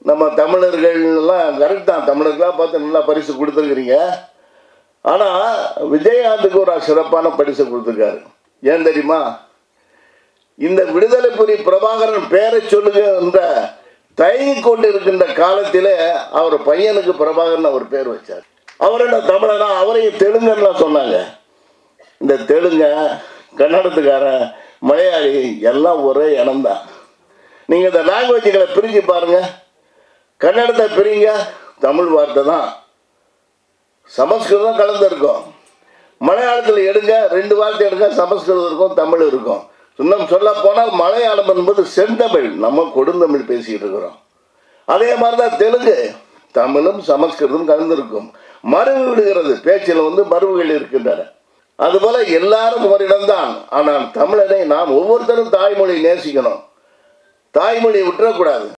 நம்ம தமிழர்கள் எல்லாம் கரெக்ட் தான் தமிழர்களாக பார்த்து நல்லா பரிசு கொடுத்துருக்குறீங்க ஆனால் விஜயகாந்துக்கு ஒரு சிறப்பான பரிசு கொடுத்துருக்காரு ஏன் தெரியுமா இந்த விடுதலை புலி பிரபாகரன் பேரை சொல்லுங்க என்ற தயங்கி கொண்டு இருக்கின்ற காலத்திலே அவர் பையனுக்கு பிரபாகரன் அவர் பேர் வச்சார் அவர் என்ன தமிழனா அவரையும் தெலுங்குலாம் சொன்னாங்க இந்த தெலுங்க கன்னடத்துக்காரன் மலையாளி எல்லாம் ஒரே இனம்தான் நீங்கள் இந்த லாங்குவேஜுகளை பிரிஞ்சு பாருங்க கன்னடத்தை பிரிங்க தமிழ் வார்த்தை தான் சமஸ்கிருதம் கலந்துருக்கும் மலையாளத்தில் எடுங்க ரெண்டு வார்த்தை எடுங்க சமஸ்கிருதம் இருக்கும் தமிழ் இருக்கும் இன்னும் சொல்ல போனால் மலையாளம் என்பது செந்தமிழ் நம்ம கொடுந்தமிழ் பேசிக்கிட்டு இருக்கிறோம் அதே மாதிரி தான் தெலுங்கு தமிழும் சமஸ்கிருதம் கலந்திருக்கும் மறுவு விடுகிறது பேச்சில் வந்து மறுவுகள் இருக்கின்றன அதுபோல எல்லாரும் ஒரு இடம்தான் ஆனால் தமிழனை நாம் ஒவ்வொருத்தரும் தாய்மொழி நேசிக்கணும் தாய்மொழியை விட்டுறக்கூடாது